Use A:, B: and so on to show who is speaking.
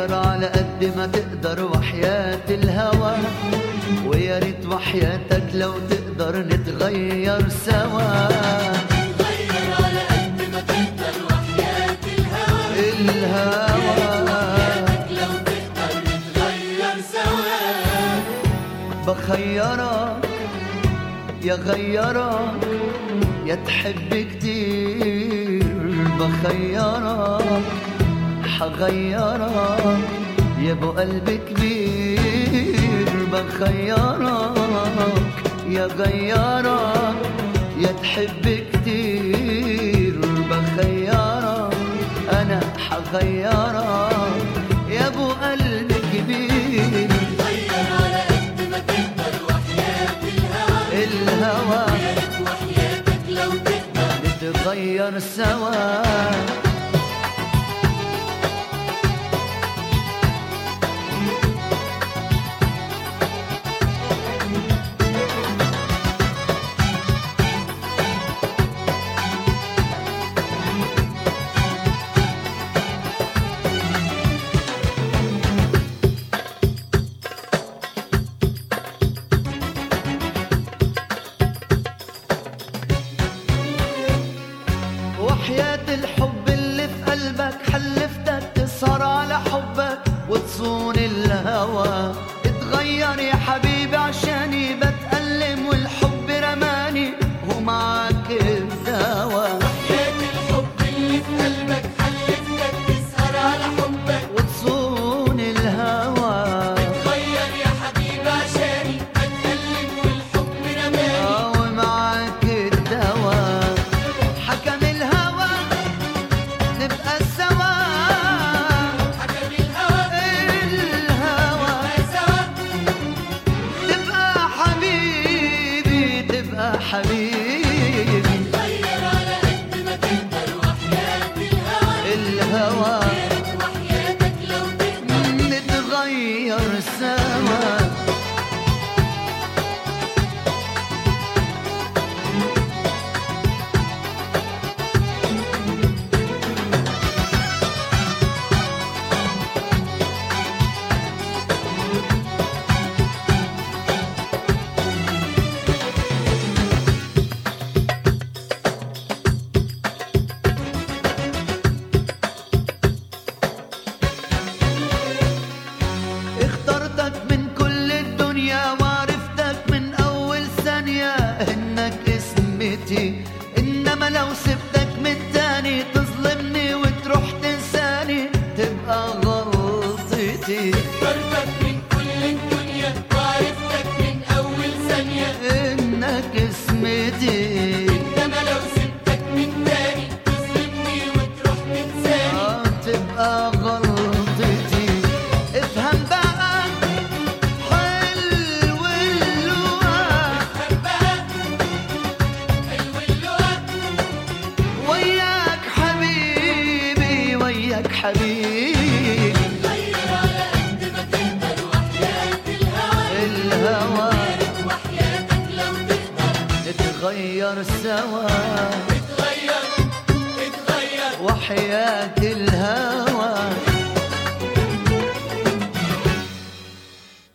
A: اتغير على قد ما تقدر وحياة الهوى ويا ريت وحياتك لو تقدر نتغير سوا
B: غير على قد ما تقدر وحياة الهوى
A: الهوى
B: لو تقدر نتغير سوا
A: بخيرك يا غيرك يا تحب كتير بخيرك حغيرك يا ابو قلب كبير بخيرك يا غيرك يا تحب كتير بخيرك انا حغيرك يا ابو قلب كبير
B: غير على قد ما تقدر وحياة الهوى
A: الهوى
B: يا ريت وحياتك لو تقدر
A: نتغير سوا وحياة الحب اللي في قلبك حلفتك تسهر على حبك وتصون الهوى اتغير يا حبيبي عشاني بتألم والحب رماني ومعاك الدواء
B: وحياة الحب اللي في قلبك حلفتك تسهر على حبك
A: وتصون الهوى
B: غير يا حبيبي عشاني بتكلم والحب رماني
A: آه ومعاك الدواء حكم الهوى نبقى سوا
B: حكم الهوى
A: الهوى
B: سوا
A: تبقى حبيبي تبقى حبيبي
B: غير على قد ما تقدر وحياة الهوى
A: الهوى
B: وحياتك لو تقدر
A: نتغير سوا اخترتك من كل الدنيا وعرفتك من اول ثانية انك اسمتي انما لو سبتك من تاني تظلمني وتروح تنساني تبقى غلطتي
B: اخترتك من كل الدنيا وعرفتك من أول ثانية
A: انك اسمتي
B: إنما لو سبتك من تاني تظلمني وتروح تنساني
A: آه تبقى غلطتي افهم بقى حلو اللقاء
B: بقى حلو اللقاء
A: وياك حبيبي وياك حبيبي
B: غير على قد ما تقدر وحياة الهوى
A: الهوى
B: وحياتك لو تقدر
A: نتغير سوا
B: اتغير اتغير
A: وحياة الهوى